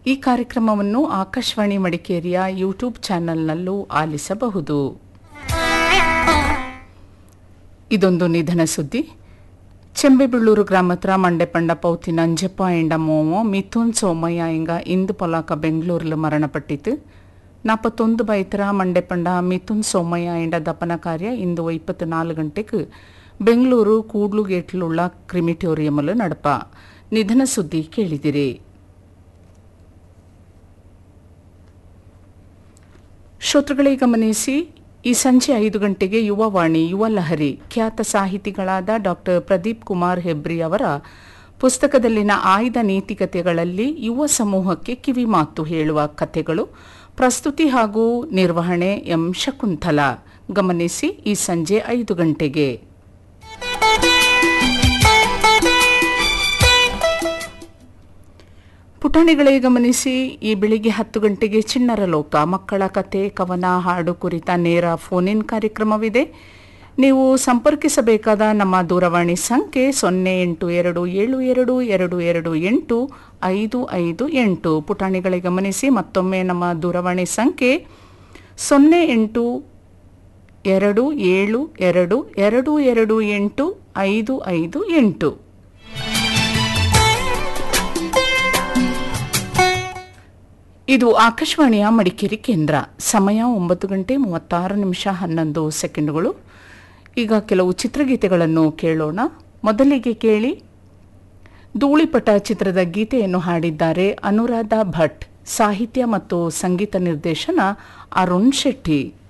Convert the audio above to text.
ಈ ಕಾರ್ಯಕ್ರಮವನ್ನು ಆಕಾಶವಾಣಿ ಮಡಿಕೇರಿಯ ಯೂಟ್ಯೂಬ್ ಚಾನೆಲ್ನಲ್ಲೂ ಆಲಿಸಬಹುದು ಇದೊಂದು ನಿಧನ ಸುದ್ದಿ ಚೆಂಬೆಬೆಳ್ಳೂರು ಗ್ರಾಮತ್ರ ಮಂಡೆಪಂಡ ಪೌತಿ ನಂಜಪ್ಪ ಎಂಡ ಮೋಮೋ ಮಿಥುನ್ ಸೋಮಯ್ಯ ಎಂಗ ಇಂದು ಪೊಲಾಕ ಬೆಂಗಳೂರಿಲು ಮರಣಪಟ್ಟಿತು ನಾಪತ್ತೊಂದು ಬೈತರ ಮಂಡೆಪಂಡ ಮಿಥುನ್ ಸೋಮಯ್ಯ ಎಂಡ ದಪನ ಕಾರ್ಯ ಇಂದು ಇಪ್ಪತ್ತು ನಾಲ್ಕು ಗಂಟೆಗೆ ಬೆಂಗಳೂರು ಕೂಡ್ಲುಗೇಟ್ಲುಳ್ಳ ಕ್ರಿಮಿಟೋರಿಯಂಲು ನಡಪ ನಿಧನ ಸುದ್ದಿ ಕೇಳಿದಿರಿ ಶ್ರೋತೃಗಳೇ ಗಮನಿಸಿ ಈ ಸಂಜೆ ಐದು ಗಂಟೆಗೆ ಯುವವಾಣಿ ಯುವ ಲಹರಿ ಖ್ಯಾತ ಸಾಹಿತಿಗಳಾದ ಡಾಕ್ಟರ್ ಪ್ರದೀಪ್ ಕುಮಾರ್ ಹೆಬ್ರಿ ಅವರ ಪುಸ್ತಕದಲ್ಲಿನ ಆಯ್ದ ನೀತಿಕತೆಗಳಲ್ಲಿ ಯುವ ಸಮೂಹಕ್ಕೆ ಕಿವಿಮಾತು ಹೇಳುವ ಕಥೆಗಳು ಪ್ರಸ್ತುತಿ ಹಾಗೂ ನಿರ್ವಹಣೆ ಎಂ ಶಕುಂತಲ ಗಮನಿಸಿ ಈ ಸಂಜೆ ಐದು ಗಂಟೆಗೆ ಪುಟಾಣಿಗಳೇ ಗಮನಿಸಿ ಈ ಬೆಳಿಗ್ಗೆ ಹತ್ತು ಗಂಟೆಗೆ ಚಿಣ್ಣರ ಲೋಕ ಮಕ್ಕಳ ಕತೆ ಕವನ ಹಾಡು ಕುರಿತ ನೇರ ಫೋನ್ ಇನ್ ಕಾರ್ಯಕ್ರಮವಿದೆ ನೀವು ಸಂಪರ್ಕಿಸಬೇಕಾದ ನಮ್ಮ ದೂರವಾಣಿ ಸಂಖ್ಯೆ ಸೊನ್ನೆ ಎಂಟು ಎರಡು ಏಳು ಎರಡು ಎರಡು ಎರಡು ಎಂಟು ಐದು ಐದು ಎಂಟು ಪುಟಾಣಿಗಳೇ ಗಮನಿಸಿ ಮತ್ತೊಮ್ಮೆ ನಮ್ಮ ದೂರವಾಣಿ ಸಂಖ್ಯೆ ಸೊನ್ನೆ ಎಂಟು ಎರಡು ಏಳು ಎರಡು ಎರಡು ಎರಡು ಎಂಟು ಐದು ಐದು ಎಂಟು ಇದು ಆಕಾಶವಾಣಿಯ ಮಡಿಕೇರಿ ಕೇಂದ್ರ ಸಮಯ ಒಂಬತ್ತು ಗಂಟೆ ಮೂವತ್ತಾರು ನಿಮಿಷ ಹನ್ನೊಂದು ಸೆಕೆಂಡುಗಳು ಈಗ ಕೆಲವು ಚಿತ್ರಗೀತೆಗಳನ್ನು ಕೇಳೋಣ ಮೊದಲಿಗೆ ಕೇಳಿ ಧೂಳಿಪಟ ಚಿತ್ರದ ಗೀತೆಯನ್ನು ಹಾಡಿದ್ದಾರೆ ಅನುರಾಧ ಭಟ್ ಸಾಹಿತ್ಯ ಮತ್ತು ಸಂಗೀತ ನಿರ್ದೇಶನ ಅರುಣ್ ಶೆಟ್ಟಿ